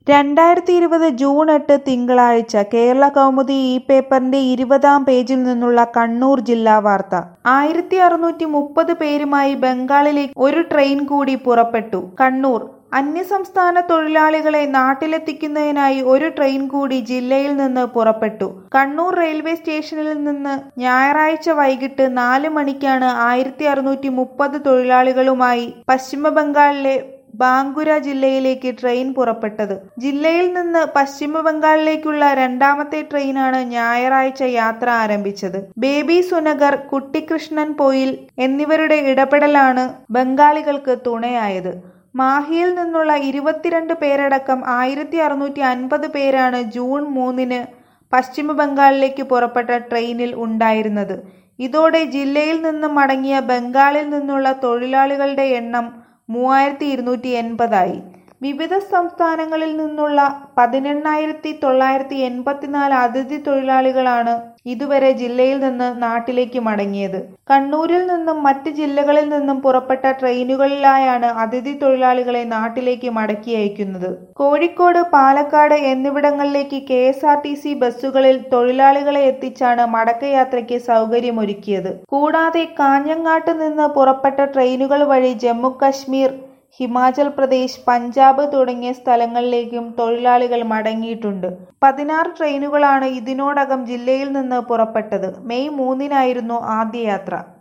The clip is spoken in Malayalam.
രണ്ടായിരത്തി ഇരുപത് ജൂൺ എട്ട് തിങ്കളാഴ്ച കേരള കൗമുദി ഈ പേപ്പറിന്റെ ഇരുപതാം പേജിൽ നിന്നുള്ള കണ്ണൂർ ജില്ലാ വാർത്ത ആയിരത്തി അറുന്നൂറ്റി മുപ്പത് പേരുമായി ബംഗാളിലേക്ക് ഒരു ട്രെയിൻ കൂടി പുറപ്പെട്ടു കണ്ണൂർ അന്യസംസ്ഥാന തൊഴിലാളികളെ നാട്ടിലെത്തിക്കുന്നതിനായി ഒരു ട്രെയിൻ കൂടി ജില്ലയിൽ നിന്ന് പുറപ്പെട്ടു കണ്ണൂർ റെയിൽവേ സ്റ്റേഷനിൽ നിന്ന് ഞായറാഴ്ച വൈകിട്ട് നാല് മണിക്കാണ് ആയിരത്തി അറുന്നൂറ്റി മുപ്പത് തൊഴിലാളികളുമായി പശ്ചിമബംഗാളിലെ ബാങ്കുര ജില്ലയിലേക്ക് ട്രെയിൻ പുറപ്പെട്ടത് ജില്ലയിൽ നിന്ന് പശ്ചിമ ബംഗാളിലേക്കുള്ള രണ്ടാമത്തെ ട്രെയിനാണ് ഞായറാഴ്ച യാത്ര ആരംഭിച്ചത് ബേബി സുനഗർ കുട്ടിക്കൃഷ്ണൻ പോയിൽ എന്നിവരുടെ ഇടപെടലാണ് ബംഗാളികൾക്ക് തുണയായത് മാഹിയിൽ നിന്നുള്ള ഇരുപത്തിരണ്ട് പേരടക്കം ആയിരത്തി അറുന്നൂറ്റി അൻപത് പേരാണ് ജൂൺ മൂന്നിന് പശ്ചിമ ബംഗാളിലേക്ക് പുറപ്പെട്ട ട്രെയിനിൽ ഉണ്ടായിരുന്നത് ഇതോടെ ജില്ലയിൽ നിന്ന് മടങ്ങിയ ബംഗാളിൽ നിന്നുള്ള തൊഴിലാളികളുടെ എണ്ണം മൂവായിരത്തി ഇരുന്നൂറ്റി എൺപതായി വിവിധ സംസ്ഥാനങ്ങളിൽ നിന്നുള്ള പതിനെണ്ണായിരത്തി തൊള്ളായിരത്തി എൺപത്തിനാല് അതിഥി തൊഴിലാളികളാണ് ഇതുവരെ ജില്ലയിൽ നിന്ന് നാട്ടിലേക്ക് മടങ്ങിയത് കണ്ണൂരിൽ നിന്നും മറ്റ് ജില്ലകളിൽ നിന്നും പുറപ്പെട്ട ട്രെയിനുകളിലായാണ് അതിഥി തൊഴിലാളികളെ നാട്ടിലേക്ക് മടക്കി അയക്കുന്നത് കോഴിക്കോട് പാലക്കാട് എന്നിവിടങ്ങളിലേക്ക് K S R T C ബസ്സുകളിൽ തൊഴിലാളികളെ എത്തിച്ചാണ് മടക്കയാത്രയ്ക്ക് സൗകര്യമൊരുക്കിയത് കൂടാതെ കാഞ്ഞങ്ങാട്ട് നിന്ന് പുറപ്പെട്ട ട്രെയിനുകൾ വഴി ജമ്മു കശ്മീർ ഹിമാചൽ പ്രദേശ് പഞ്ചാബ് തുടങ്ങിയ സ്ഥലങ്ങളിലേക്കും തൊഴിലാളികൾ മടങ്ങിയിട്ടുണ്ട് പതിനാറ് ട്രെയിനുകളാണ് ഇതിനോടകം ജില്ലയിൽ നിന്ന് പുറപ്പെട്ടത് മെയ് മൂന്നിനായിരുന്നു ആദ്യ യാത്ര